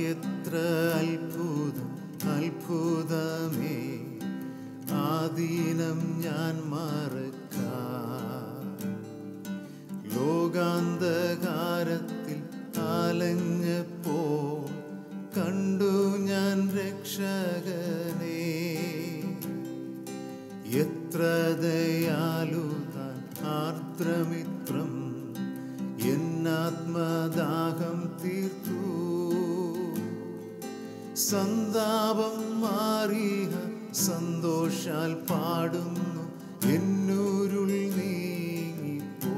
എത്ര അത്ഭുതം അത്ഭുതമേ ആദീനം ഞാൻ മറക്കാം ലോകാന്തകാരത്തിൽ അലഞ്ഞപ്പോൾ കണ്ടു ഞാൻ രക്ഷകനെ എത്ര ദയാലു താൻ ആർദ്രമിത്രം എന്നാത്മദാഹം തീർത്തു സന്താപം മാറിയ സന്തോഷാൽ പാടുന്നു എന്നൂരുൾ നീങ്ങിപ്പോ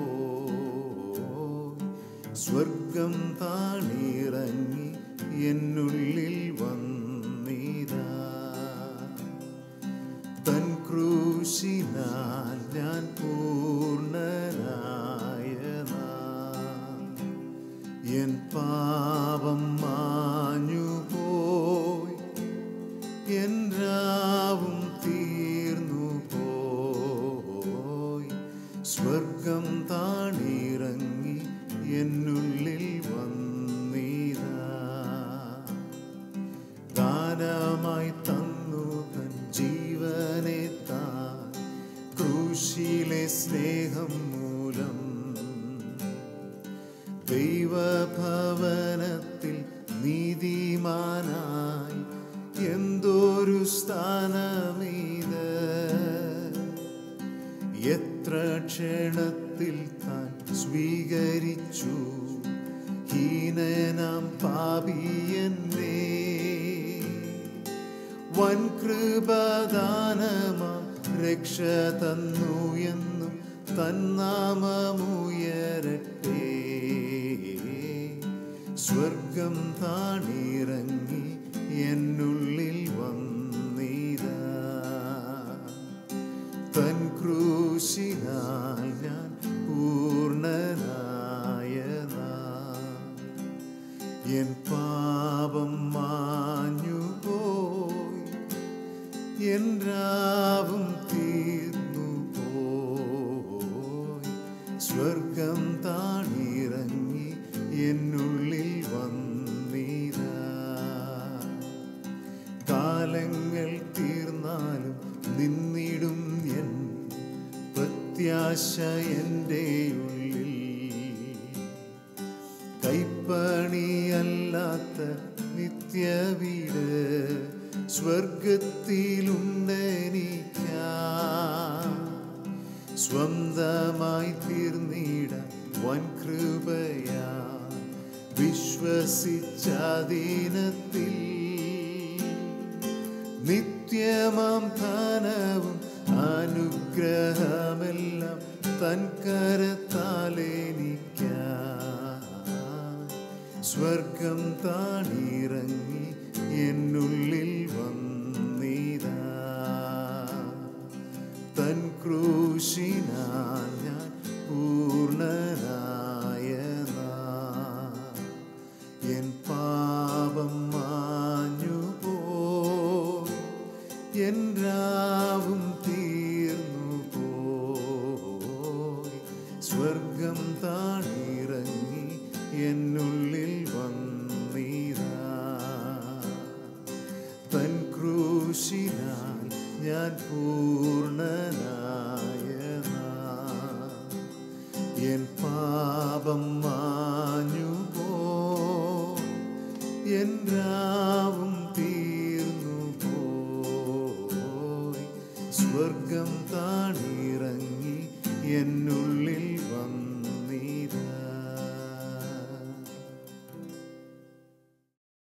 സ്വർഗം താണിറങ്ങി എന്നുള്ളിൽ വന്നിതാ തൻ ക്രൂശിനാൽ ഞാൻ പൂർണ്ണനായതാ എൻ പാപം മാഞ്ഞു പോയി എൻ രാവും തീർന്നു പോയി സ്വർഗം താണിറങ്ങി എന്നുള്ളിൽ വന്നിതാ ദാനമായി തന്നു തൻ ജീവനെ താൻ ക്രൂശിലെ സ്നേഹം മൂലം ദൈവഭവനത്തിൽ നീതിമാനായി എന്തൊരു സ്ഥാനമീത് എത്ര ക്ഷണത്തിൽ താൻ സ്വീകരിച്ചു ഹീനനാം പാപിയന്നേ വൻ കൃപദാനമാ രക്ഷ തന്നു എന്നും തന്നാമമുയരട്ടെ സ്വർഗം താണിറങ്ങി എന്നുള്ളിൽ വന്നിതാ തൻ ക്രൂശിനാൽ ഞാൻ പൂർണ്ണനായതാ എൻ പാപം മാഞ്ഞു പോയി എൻ രാവും തീർന്നു പോയി സ്വർഗം താണിറങ്ങി എന്നുള്ളിൽ വന്നിതാ കാലങ്ങൾ തീർന്നാലും നിന്നിടും എൻ പ്രത്യാശ എൻ്റെ ഉള്ളിൽ കൈപ്പണിയല്ലാത്ത നിത്യവീട് സ്വർഗത്തിലുണ്ടെനിക്ക സ്വന്തമായി തീർന്നിട വൻ കൃപയാ വിശ്വസിച്ചതീനത്തിൽ നിത്യമാം ധനവും അനുഗ്രഹമെല്ലാം തൻ കരത്താലെനിക്ക സ്വർഗം താണിറങ്ങി എന്നുള്ളിൽ വന്നിതാ തൻ ക്രൂശിനാൽ ഞാൻ പൂർണ്ണനായതാ എൻ പാപം മാഞ്ഞു പോയി എൻ രാവും തീർന്നു പോയി സ്വർഗം താണിറങ്ങി എന്നുള്ളിൽ വന്നിതാ തൻ ക്രൂശിനാൽ ഞാൻ പൂർണ്ണനായതാ എൻ പാപം മാഞ്ഞു പോയി എൻ രാവും തീർന്നു പോയി സ്വർഗം താണിറങ്ങി എന്നുള്ളിൽ